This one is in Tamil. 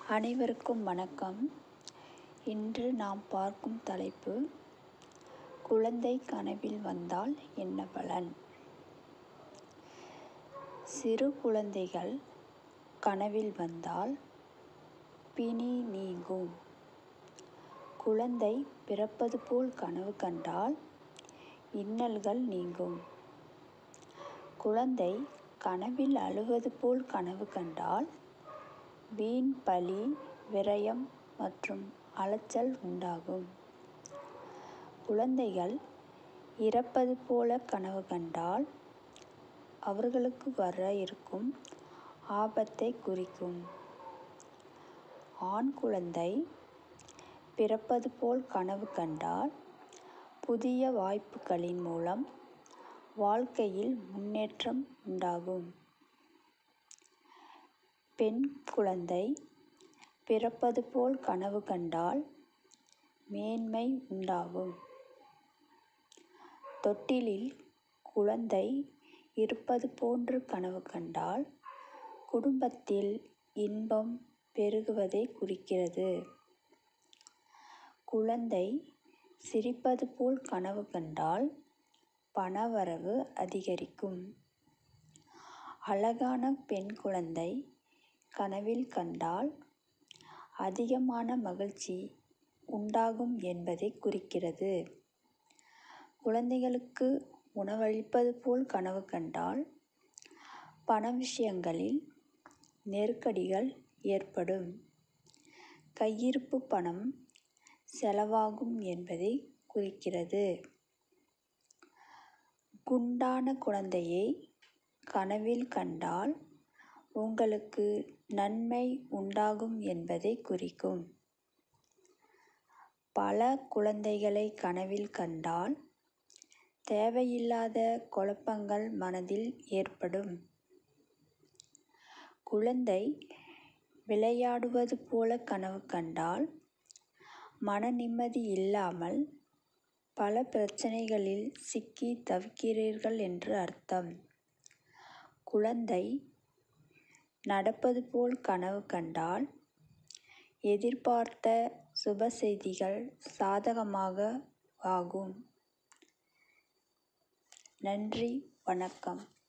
அனைவருக்கும் வணக்கம் இன்று நாம் பார்க்கும் தலைப்பு குழந்தை கனவில் வந்தால் என்ன பலன் சிறு குழந்தைகள் கனவில் வந்தால் பிணி நீங்கும் குழந்தை பிறப்பது போல் கனவு கண்டால் இன்னல்கள் நீங்கும் குழந்தை கனவில் அழுவது போல் கனவு கண்டால் வீண் பழி விரயம் மற்றும் அலைச்சல் உண்டாகும் குழந்தைகள் இறப்பது போல கனவு கண்டால் அவர்களுக்கு வர இருக்கும் ஆபத்தை குறிக்கும் ஆண் குழந்தை பிறப்பது போல் கனவு கண்டால் புதிய வாய்ப்புகளின் மூலம் வாழ்க்கையில் முன்னேற்றம் உண்டாகும் பெண் குழந்தை பிறப்பது போல் கனவு கண்டால் மேன்மை உண்டாகும் தொட்டிலில் குழந்தை இருப்பது போன்று கனவு கண்டால் குடும்பத்தில் இன்பம் பெருகுவதை குறிக்கிறது குழந்தை சிரிப்பது போல் கனவு கண்டால் பணவரவு அதிகரிக்கும் அழகான பெண் குழந்தை கனவில் கண்டால் அதிகமான மகிழ்ச்சி உண்டாகும் என்பதை குறிக்கிறது குழந்தைகளுக்கு உணவளிப்பது போல் கனவு கண்டால் பண விஷயங்களில் நெருக்கடிகள் ஏற்படும் கையிருப்பு பணம் செலவாகும் என்பதை குறிக்கிறது குண்டான குழந்தையை கனவில் கண்டால் உங்களுக்கு நன்மை உண்டாகும் என்பதை குறிக்கும் பல குழந்தைகளை கனவில் கண்டால் தேவையில்லாத குழப்பங்கள் மனதில் ஏற்படும் குழந்தை விளையாடுவது போல கனவு கண்டால் மன நிம்மதி இல்லாமல் பல பிரச்சனைகளில் சிக்கி தவிக்கிறீர்கள் என்று அர்த்தம் குழந்தை நடப்பது போல் கனவு கண்டால் எதிர்பார்த்த சுப செய்திகள் சாதகமாக ஆகும் நன்றி வணக்கம்